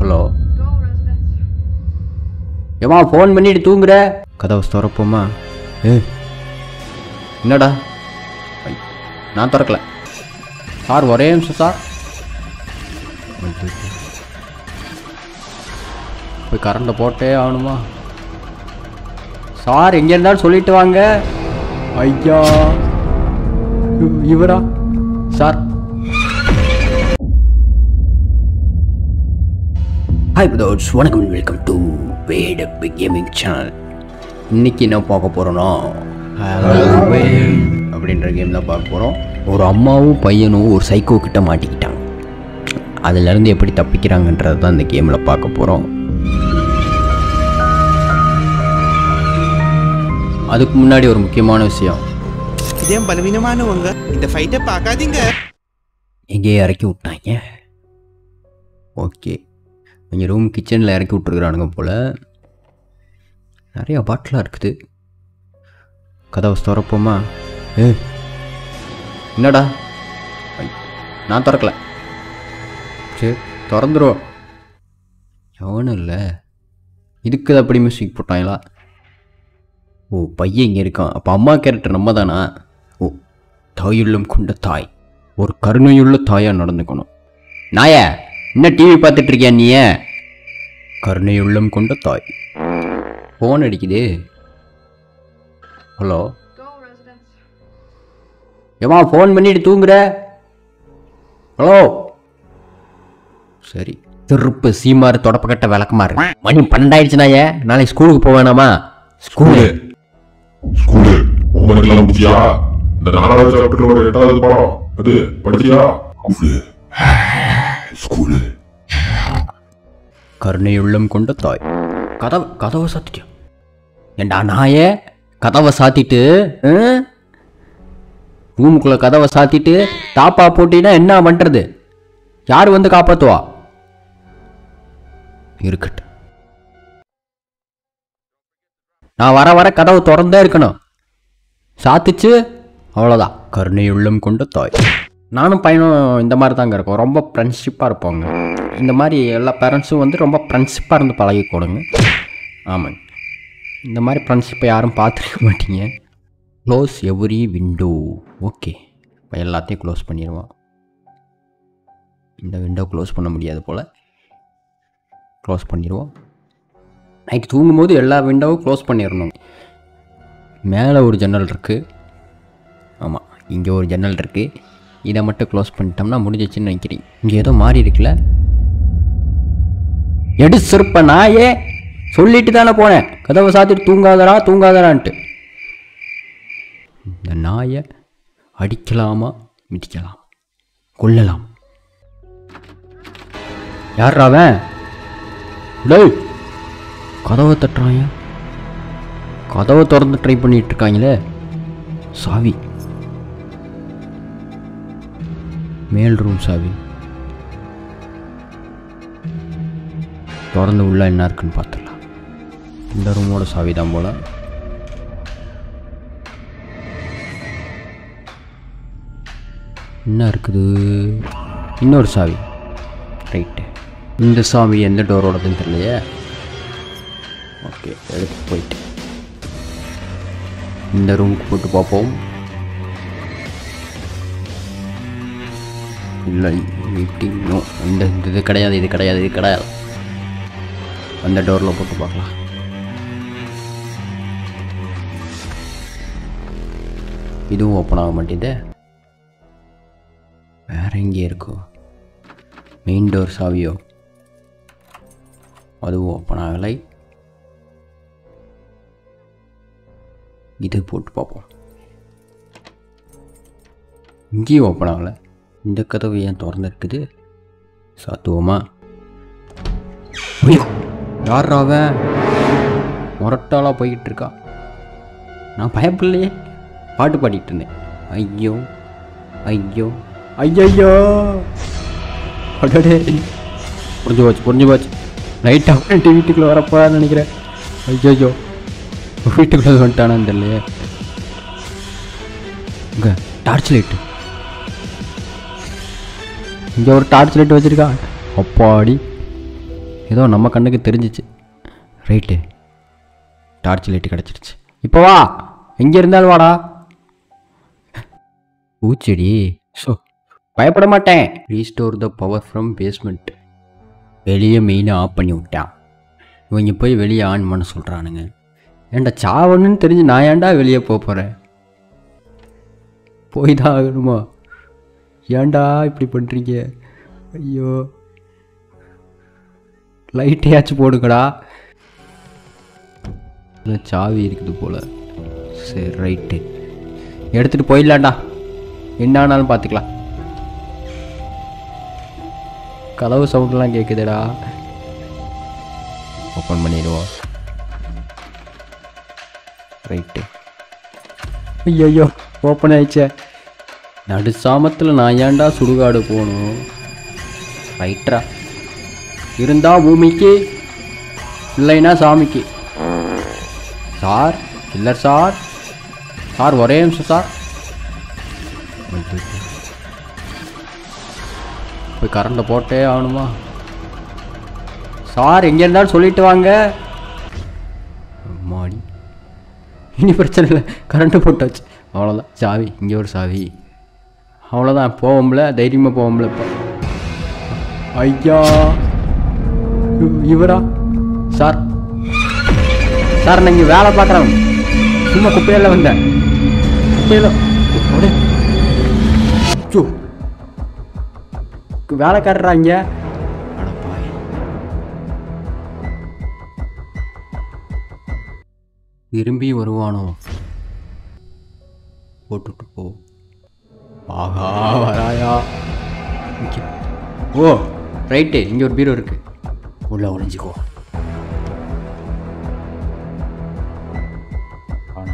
Hello Go, residents. ஏமா phone பண்ணிட்டு தூங்குற கதவை திறப்போமா ஏ என்னடா ஐ, நான் திறக்கல சார் ஒரே நிமிஷம் சார் போய் கரண்ட்டை போட்டே ஆகணுமா சார் எங்கே இருந்தாலும் சொல்லிட்டு வாங்க ஐயா இவ- இவரா சார் ஹாய் பிரதோட்ஸ் வணக்கம் வெல்கம் டு வேட பிக் கேமிங் சேனல் இன்னைக்கு என்ன பார்க்க போகிறோன்னா அப்படின்ற கேம் தான் பார்க்க போகிறோம் ஒரு அம்மாவும் பையனும் ஒரு சைக்கோ கிட்ட மாட்டிக்கிட்டாங்க அதுலேருந்து எப்படி தப்பிக்கிறாங்கன்றது தான் இந்த கேமில் பார்க்க போகிறோம் அதுக்கு முன்னாடி ஒரு முக்கியமான விஷயம் இதே பலவீனமானவங்க இந்த ஃபைட்டை பார்க்காதீங்க எங்கேயே இறக்கி விட்டாங்க ஓகே இங்கே ரூம் கிச்சனில் இறக்கி விட்ருக்குறானுங்க போல் நிறைய பாட்டிலாக இருக்குது கதவை திறப்போமா ஏ என்னடா ஐ, நான் திறக்கல சரி திறந்துரும் எவனும் இல்லை இதுக்கு தான் அப்படி மியூசிக் போட்டாங்களா ஓ பையன் இங்கே இருக்கான் அப்போ அம்மா கேரக்டர் நம்ம தானா ஓ தாயுள்ளம் கொண்ட தாய் ஒரு கருணையுள்ள தாயாக நடந்துக்கணும் நாய என்ன டிவி பார்த்துட்டு இருக்கியா நீ கருணையுள்ளம் கொண்ட தாய் ஃபோன் அடிக்குது ஹலோ Go, residents. ஏமா ஃபோன் பண்ணிட்டு தூங்குற ஹலோ சரி திருப்பு சீமாறு தொடப்பக்கட்ட விளக்கமாறு மணி பன்னெண்டாயிடுச்சுனாயே நாளைக்கு ஸ்கூலுக்கு போக வேணாமா ஸ்கூலு ஸ்கூலு ஹோம்ஒர்க்லாம் முடிச்சியா இந்த நாலாவது சாப்டரோட எட்டாவது பாடம் அது படிச்சியா ஸ்கூலு ஸ்கூலு கருணையுள்ளம் கொண்ட தாய் கதவை கதவை சாத்திட்டியா ஏண்டா நாயே கதவை சாத்திட்டு ரூமுக்குள்ள கதவை சாத்திட்டு தாப்பா போட்டினா என்ன பண்றது யார் வந்து காப்பாத்துவா இருக்கட்டும் நான் வர வர கதவு திறந்தே இருக்கணும் சாத்திச்சு அவ்வளோதான் கருணையுள்ளம் கொண்ட தாய் நானும் பையனும் இந்த மாதிரி தாங்க இருக்கோம் ரொம்ப ஃப்ரெண்ட்ஷிப்பாக இருப்போங்க இந்த மாதிரி எல்லா பேரண்ட்ஸும் வந்து ரொம்ப ஃப்ரெண்ட்ஷிப்பாக இருந்து பழகிக்கோடுங்க ஆமாங்க இந்த மாதிரி ஃப்ரெண்ட்ஷிப்பை யாரும் பார்த்துருக்க மாட்டீங்க க்ளோஸ் எவ்ரி விண்டோ ஓகே இப்போ எல்லாத்தையும் க்ளோஸ் பண்ணிடுவோம் இந்த விண்டோ க்ளோஸ் பண்ண முடியாது போல் க்ளோஸ் பண்ணிடுவோம் நைட் தூங்கும்போது எல்லா விண்டோவும் க்ளோஸ் பண்ணிடணும் மேலே ஒரு ஜன்னல் இருக்குது ஆமாம் இங்கே ஒரு ஜன்னல் இருக்குது இதை மட்டும் க்ளோஸ் பண்ணிட்டோம்னா முடிஞ்சிச்சுன்னு நினைக்கிறீங்க இங்கே ஏதோ மாறி இருக்குல்ல எடு சிற்ப நாயே சொல்லிட்டு தானே போனேன் கதவை சாத்திட்டு தூங்காதடா தூங்காதடான்ட்டு இந்த நாயை அடிக்கலாமா மிதிக்கலாம் கொல்லலாம் யார்ரா அவன் டேய் கதவை தட்டுறாங்க கதவை திறந்து ட்ரை பண்ணிட்டு இருக்காங்களே சாவி மேல் ரூம் சாவி திறந்து உள்ள என்ன இருக்குன்னு பார்த்துடலாம் இந்த ரூமோட சாவி தான் போல என்ன இருக்குது இன்னொரு சாவி ரைட்டு இந்த சாவி எந்த டோரோடதுன்னு தெரியலையே ஓகே எடுத்து போயிட்டு இந்த ரூமுக்கு போட்டு பார்ப்போம் இல்லை மீட்டிங் நோ இந்த இந்த இது கிடையாது இது கிடையாது இது கிடையாது அந்த டோரில் போட்டு பார்க்கலாம் இதுவும் ஓப்பன் ஆக மாட்டேங்குதே வேற எங்கே இருக்கோ மெயின் டோர் சாவியோ அதுவும் ஓப்பன் ஆகலை இது போட்டு பார்ப்போம் இங்கேயும் ஓப்பன் ஆகலை இந்த கதவு ஏன் திறந்துருக்குது சாத்துவோமா ஐயோ யார் அவன் முரட்டாளாக போய்கிட்டு இருக்கா நான் பயப்படலையே பாட்டு பாடிட்டு இருந்தேன் ஐயோ ஐயோ ஐயையோ அடடே புரிஞ்சு போச்சு புரிஞ்சு போச்சு நைட்டாக பண்ணிட்டு வீட்டுக்குள்ளே வரப்போறான்னு நினைக்கிறேன் ஐயோ வீட்டுக்குள்ளே வந்துட்டானான்னு தெரியலையே இங்கே டார்ச் லைட்டு இங்கே ஒரு டார்ச் லைட் வச்சுருக்கா அப்பாடி ஏதோ நம்ம கண்ணுக்கு தெரிஞ்சிச்சு ரைட்டு டார்ச் லைட்டு கிடச்சிருச்சு இப்போ வா எங்கே இருந்தாலும் வாடா பூச்செடி ஸோ பயப்பட மாட்டேன் restore the power from basement வெளியே மெயினை ஆஃப் பண்ணி விட்டான் இவங்க போய் வெளியே ஆன் பண்ண சொல்கிறானுங்க ஏன்டா சாவணுன்னு தெரிஞ்சு நான் ஏன்டா வெளியே போக போகிறேன் போய் தான் ஆகணுமா ஏன்டா இப்படி பண்ணுறீங்க ஐயோ லைட்டையாச்சும் போடுங்கடா இதுல சாவி இருக்குது போல் சரி ரைட்டு எடுத்துகிட்டு போயிடலாம்டா என்ன ஆனாலும் பார்த்துக்கலாம் கதவு சவுண்ட்லாம் கேட்குதுடா ஓப்பன் பண்ணிடுவோம் ரைட்டு ஐயோ ஓப்பன் ஆயிடுச்சே நடு சாமத்தில் நான் ஏன்டா சுடுகாடு போகணும் ரைட்ரா இருந்தா பூமிக்கு இல்லைன்னா சாமிக்கு சார் இல்லர் சார் சார் ஒரே நிமிஷம் சார் போய் கரண்ட்டை போட்டே ஆகணுமா சார் எங்கே இருந்தாலும் சொல்லிட்டு வாங்க மாடி இனி பிரச்சனை இல்லை கரண்ட்டு போட்டாச்சு அவ்வளோதான் சாவி இங்கே ஒரு சாவி அவ்வளோதான் போவோம்ல தைரியமாக போவோம்ல இப்போ ஐயா இவ- இவரா சார் சார் நான் இங்கே வேலை பார்க்குறேன் சும்மா குப்பையில் வந்தேன் குப்பையில் அப்படியே சு. வேலைக்காரரா இங்க அடப்பாவி. திரும்பி வருவானோ போட்டுட்டு போ ஆஹா வராயா இங்க. ஓ ரைட்டு இங்கே ஒரு பீரோ இருக்கு உள்ள ஒளிஞ்சுக்கோ ஆனா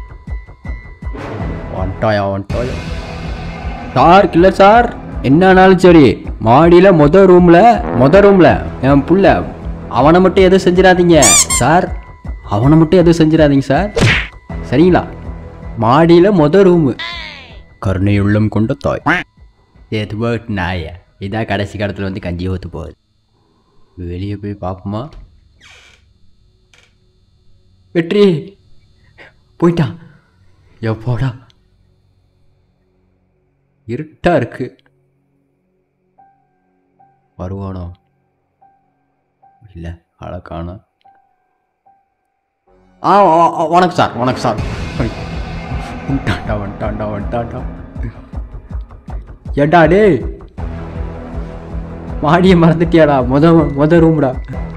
வந்துட்டாயா வந்துட்டாயா சார் கில்லர் சார் என்னானாலும் சரி மாடியில் மொத ரூமில் மொத ரூமில் என் புள்ள அவனை மட்டும் எதுவும் செஞ்சிடாதீங்க சார் அவனை மட்டும் எதுவும் செஞ்சிடாதீங்க சார் சரிங்களா மாடியில் மொத ரூமு கருணை உள்ளம் கொண்ட தாய் எதுவோ நாய இதான் கடைசி காலத்தில் வந்து கஞ்சி ஊற்று போகுது வெளியே போய் பார்ப்போமா வெற்றி போயிட்டான் எப்போடா இருட்டா இருக்கு வருவானோ இல்லை அழகானா ஆ ஆ, ஆ, வணக்கம் சார் வணக்கம் சார் வந்துட்டான்டா வந்துட்டான்டா வந்துட்டான்டா ஏண்டா டேய் மாடியை மறந்துட்டியாடா முத முத ரூம்டா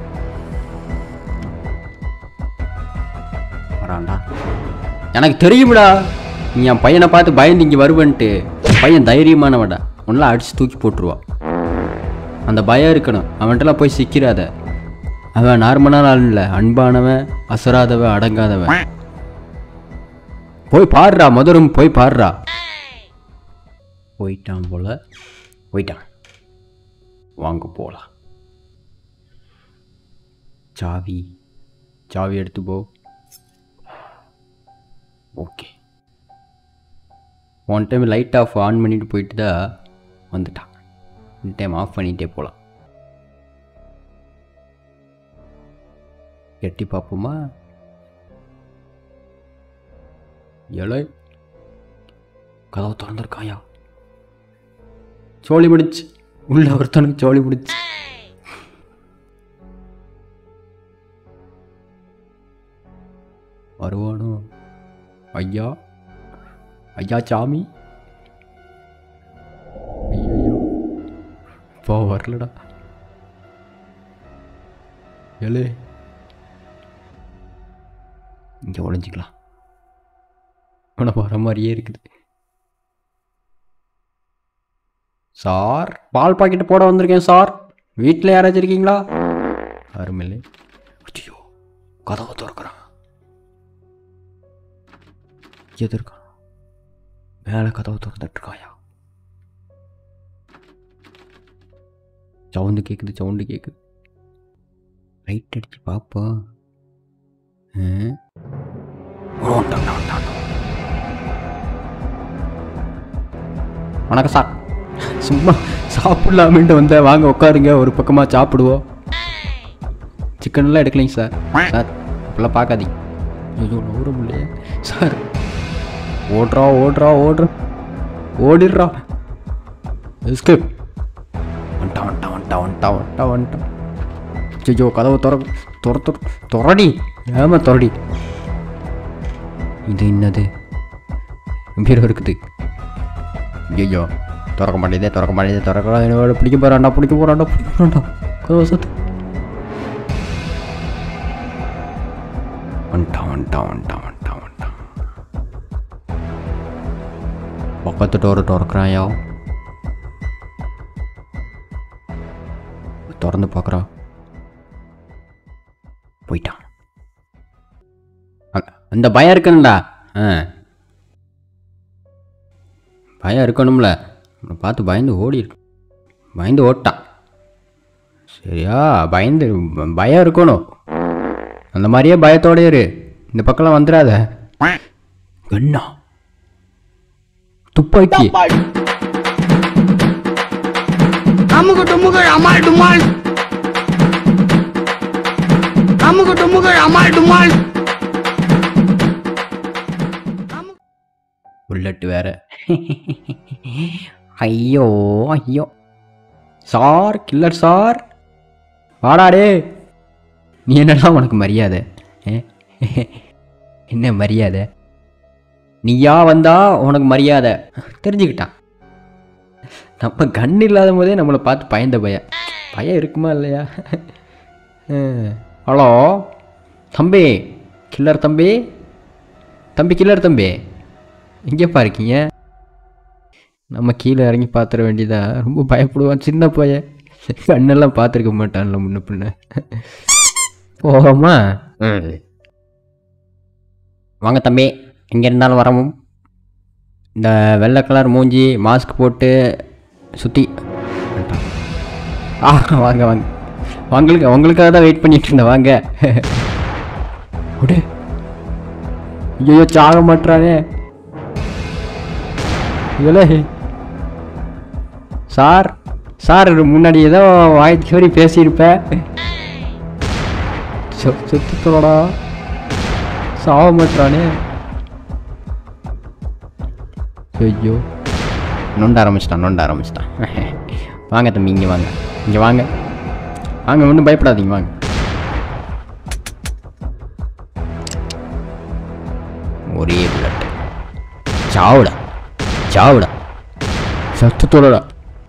வரான்டா எனக்கு தெரியும்டா நீ என் பையனை பார்த்து பயந்து இங்கே வருவேன்ட்டு என் பையன் தைரியமானவன்டா ஒன்றா அடித்து தூக்கி போட்டுருவான் அந்த பயம் இருக்கணும் அவன்கிட்டலாம் போய் சிக்கிறாத அவன் நார்மலான ஆள் இல்லை அன்பானவன் அசராதவன் அடங்காதவன் போய் பாடுறா முதரும் போய் பாடுறா போயிட்டான் போல போயிட்டான் வாங்க போகலாம் சாவி சாவி எடுத்து போ okay one time light off on பண்ணிட்டு போயிட்டு தான் வந்துட்டான் இந்த டைம் ஆஃப் பண்ணிகிட்டே போகலாம் எட்டி பார்ப்போமா இலை கதவு திறந்துருக்காயா சோழி முடிச்சு உள்ள ஒருத்தனுக்கு சோழி முடிச்சு வருவானோ ஐயா ஐயா சாமி ஐயோ போ வரலடா எழு இங்கே ஒளிஞ்சிக்கலாம் உனக்கு வர மாதிரியே இருக்குது சார் பால் பாக்கெட் போட வந்திருக்கேன் சார் வீட்டில் யாராச்சும் இருக்கீங்களா யாரும் இல்லை ஐயோ கதவை திறக்கிறான் எது இருக்கான் மேலே கதவை திறந்துட்டு இருக்காயா சவுண்டு கேட்குது சவுண்டு கேட்குது லைட் அடிச்சு பார்ப்போம் ஆ? ஓ, வந்துட்டான், வந்துட்டான், வந்துட்டான். வணக்கம் சார் சும்மா சாப்பிடலாமேன்ட்டு வந்தேன் வாங்க உட்காருங்க ஒரு பக்கமாக சாப்பிடுவோம் சிக்கன்லாம் எடுக்கலைங்க சார் சார் இப்பெல்லாம் பார்க்காதீங்க ஐயோ நூறு முடியல சார் ஓடுறா ஓடுறா ஓடுறா ஓடிடுறா எஸ்கேப் வந்துட்டான் வந்துட்டான் வந்துட்டான் வந்துட்டான் வந்துட்டான் வந்துட்டான் ஐயோ கதவை துற துற துற துறடி ஏமா துறடி இது என்னது பீரோ இருக்குது ஐயோ திறக்க மாட்டேதே திறக்க மாட்டேதே திறக்க என்னோட பிடிக்க போறான்டா பிடிக்க போறான்டா பிடிக்க போறான்டா கதவை சத்து வந்துட்டான் வந்துட்டான் வந்துட்டான் வந்துட்டான் வந்துட்டான் பக்கத்து டோரை திறக்கிறாயா திறந்து பார்க்குறான் போயிட்டான் அ- அந்த பயம் இருக்கணும்டா ஆ பயம் இருக்கணும்ல நம்மளை பார்த்து பயந்து ஓடி இருக்கு பயந்து ஓட்டான் சரியா பயந்து ப- பயம் இருக்கணும் அந்த மாதிரியே பயத்தோட இரு இந்த பக்கம்லாம் வந்துடாத கண்ணா துப்பாக்கி அமுகு டுமுகு அமால் டுமால் அமுகு டுமுகு அமால் டுமால் புல்லட் வேற ஐயோ ஐயோ சார் கில்லர் சார் வாடாடே நீ என்னடா உனக்கு மரியாதை ஏ? என்ன மரியாதை நீயா வந்தா உனக்கு மரியாதை தெரிஞ்சுக்கிட்டான் நம்ம கண் இல்லாத போதே நம்மளை பார்த்து பயந்த பயம் பயம் இருக்குமா இல்லையா அஹ், ஹலோ தம்பி கில்லர் தம்பி தம்பி கில்லர் தம்பி எங்கேப்பா இருக்கீங்க நம்ம கீழே இறங்கி பார்த்துட வேண்டியதா ரொம்ப பயப்படுவான் சின்ன பையன் கண்ணெல்லாம் பார்த்துருக்க மாட்டான்ல முன்ன பின்ன போகாமா வாங்க தம்பி எங்கே இருந்தாலும் வரவும் இந்த வெள்ளை கலர் மூஞ்சி மாஸ்க் போட்டு சுற்றி ஆ வாங்க வாங்க உங்களுக்கு உங்களுக்காக தான் வெயிட் பண்ணிட்டு இருந்தேன் வாங்க விடு ஐயோ சாக மாட்டானே இல்லை சார் சார் முன்னாடி ஏதோ வாய் சோரி பேசியிருப்பேன் செத்துத்தோடா சாக மாட்டானே ஐயோ நொண்ட ஆரம்பிச்சிட்டான் நொண்ட ஆரம்பிச்சிட்டான் வாங்க தம்பி இங்கே வாங்க இங்கே வாங்க வாங்க ஒன்றும் பயப்படாதீங்க வாங்க ஒரே புல்லட் சாவுடா சாவுடா சத்தத்தோடடா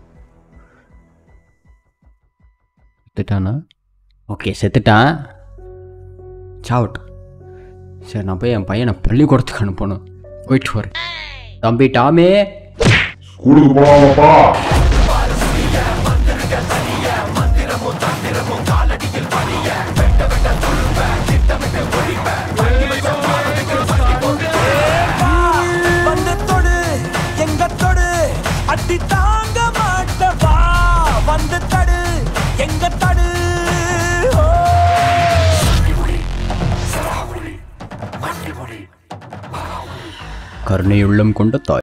செத்துட்டானா ஓகே செத்துட்டான் சாவட்டும் சரி நான் போய் என் பையனை பள்ளிக்கூடத்துக்கு அனுப்பணும் போயிட்டு வரேன் தம்பி டாமே ஸ்கூலுக்கு போலாமாப்பா வந்து தொடு எங்க தொடு அடி தாங்க மாட்டவா வந்து தடு எங்க தடு ஓ. கருணையுள்ளம் கொண்ட தாய்